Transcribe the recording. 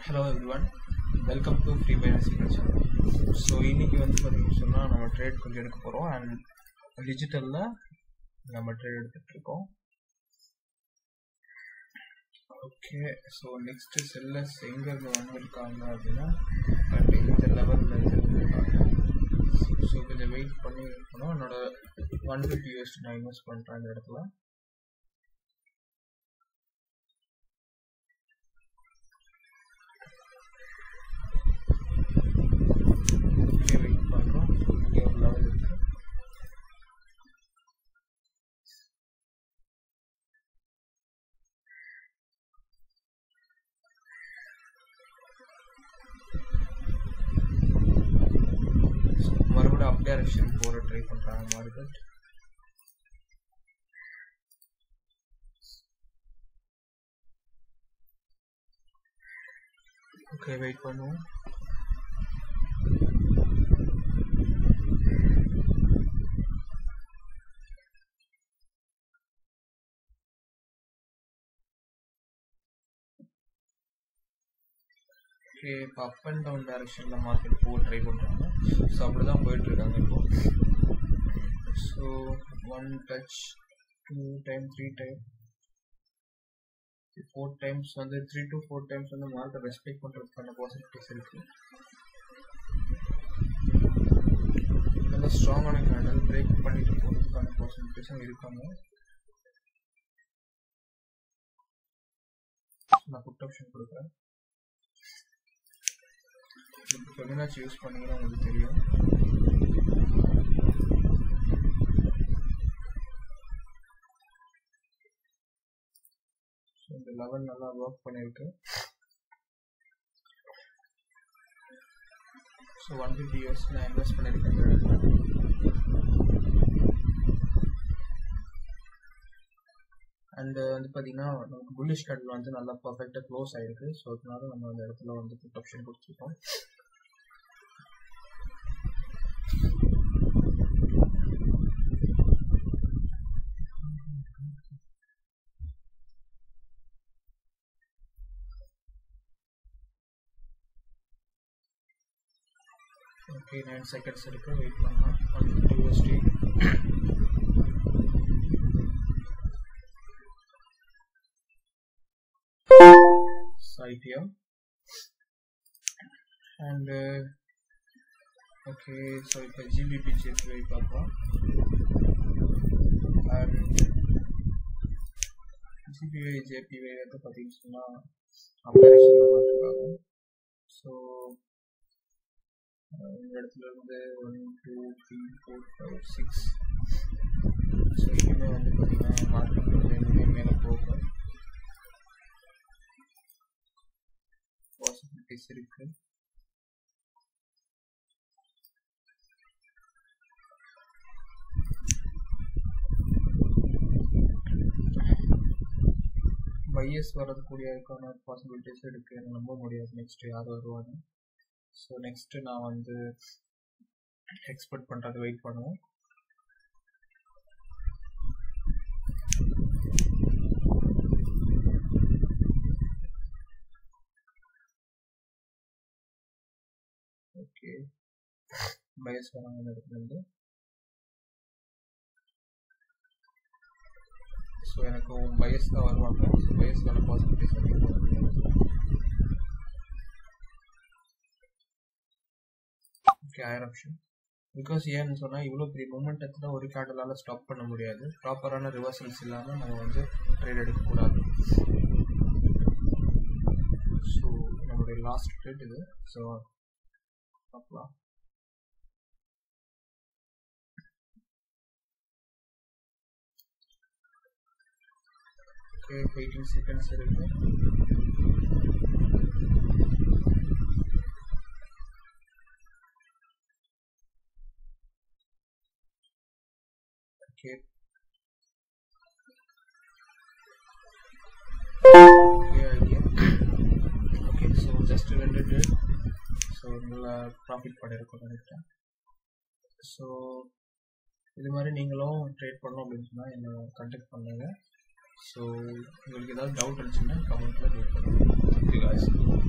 hello everyone welcome to free finance channel so இன்னைக்கு வந்து பார்த்தீங்கன்னு சொன்னால் நம்ம ட்ரேட் கொஞ்சம் எடுக்க போகிறோம் அண்ட் டிஜிட்டலில் நம்ம ட்ரேட் எடுத்துகிட்டு இருக்கோம் ஓகே ஸோ நெக்ஸ்ட் செல்லர்ஸ் எங்கேருந்து வந்திருக்காங்க அப்படின்னா and இந்த லெவலில் இருந்திருக்காங்க ஸோ கொஞ்சம் வெயிட் பண்ணி இருக்கணும் என்னோட ஒன் ஃபிஃப்டி யூஎஸ்டி நான் இன்வெஸ்ட் பண்ணுறேன் இந்த இடத்துல ஓகே வெயிட் பண்ணுறோம் இங்கே ஒரு லெவல் இருக்கு மறுபடியும் அப் டைரக்ஷன் போகிற ட்ரை பண்ணுறாங்க மார்க்கெட் ஓகே வெயிட் பண்ணுவோம் ஓகே இப்போ அப் அண்ட் டவுன் டைரக்ஷனில் மார்க்கெட் போக ட்ரை பண்ணுறாங்க ஸோ அப்படி தான் போயிட்டுருக்காங்க இப்போ so one touch two time three time four times வந்து த்ரீ டு ஃபோர் டைம்ஸ் வந்து மார்க்கெட் ரெஸ்பெக்ட் பண்ணுறதுக்கான பாசிபிலிட்டிஸ் இருக்குது நல்ல ஸ்ட்ராங்கான கேண்டல் பிரேக் பண்ணிட்டு போகிறதுக்கான பாசிபிலிட்டிஸும் இருக்காங்க நான் புட் ஆப்ஷன் கொடுக்குறேன் ஃபெமினாச்சு யூஸ் பண்ணீங்கன்னா உங்களுக்கு தெரியும் ஸோ இந்த லெவல் நல்லா ஒர்க் பண்ணியிருக்கு ஸோ ஒன் ஃபிஃப்டி இயர்ஸ் நான் இன்வெஸ்ட் பண்ணியிருக்கேன் இந்த இடத்துல அண்ட் வந்து பார்த்தீங்கன்னா நமக்கு புல்லிஷ் கேண்டில் வந்து நல்லா பர்ஃபெக்டாக க்ளோஸ் ஆயிருக்கு ஸோ அதனால நம்ம அந்த இடத்துல வந்து புட் ஆப்ஷன் கொடுத்துருக்கோம் ஓகே நைன் செகண்ட்ஸ் இருக்கு வெயிட் பண்ணலாம் one fifty USD IPO and uh, okay so இப்போ GBP JPY பார்ப்போம் and GPY JPY வந்து பார்த்தீங்கன்னு சொன்னால் அப்டேஷன் பார்த்துருக்காங்க ஸோ இந்த இடத்துல இருந்து one two three four five six so இனிமே வந்து பார்த்தீங்கன்னா மார்க்கெட் வந்து இனிமே மேலே போகும் பாசிபிலிட்டிஸ் இருக்கு பையஸ் வரதுக்கூடியதுக்கான பாசிபிலிட்டிஸ் இருக்கு எனக்கு நம்ப முடியாது நெக்ஸ்ட் யார் வருவாங்க ஸோ நெக்ஸ்ட் நான் வந்து எக்ஸ்பெக்ட் பண்ணுறது வெயிட் பண்ணுவோம் ஓகே பயஸ் வராங்க இந்த இடத்துல இருந்து ஸோ எனக்கு பயஸ் தான் வருவாங்க ஸோ பயஸ்க்கான பாசிபிலிட்டிஸ் ஓகே ஆயிரம் ஆப்ஷன் பிகாஸ் ஏன்னு சொன்னால் இவ்வளோ பெரிய மூமெண்டத்தில் ஒரு கேண்டலால் ஸ்டாப் பண்ண முடியாது ப்ராப்பரான ரிவர்சல்ஸ் இல்லாமல் நம்ம வந்து ட்ரேட் எடுக்கக்கூடாது ஸோ நம்மளுடைய லாஸ்ட் ட்ரேட் இது ஸோ பார்க்கலாம் ஓகே எயிட்டீன் செகண்ட்ஸ் இருக்கு okay okay idea okay so just ரெண்டு டேட் ஸோ நல்லா ப்ராஃபிட் பண்ணியிருக்கோம் நினைக்கிறேன் ஸோ இது மாதிரி நீங்களும் ட்ரேட் பண்ணணும் அப்படின்னு சொன்னால் என்னை கான்டாக்ட் பண்ணுங்கள் ஸோ உங்களுக்கு ஏதாவது டவுட் இருந்துச்சுன்னா கமெண்ட்டில் கேட்கலாம் ஓகே காய்ஸ்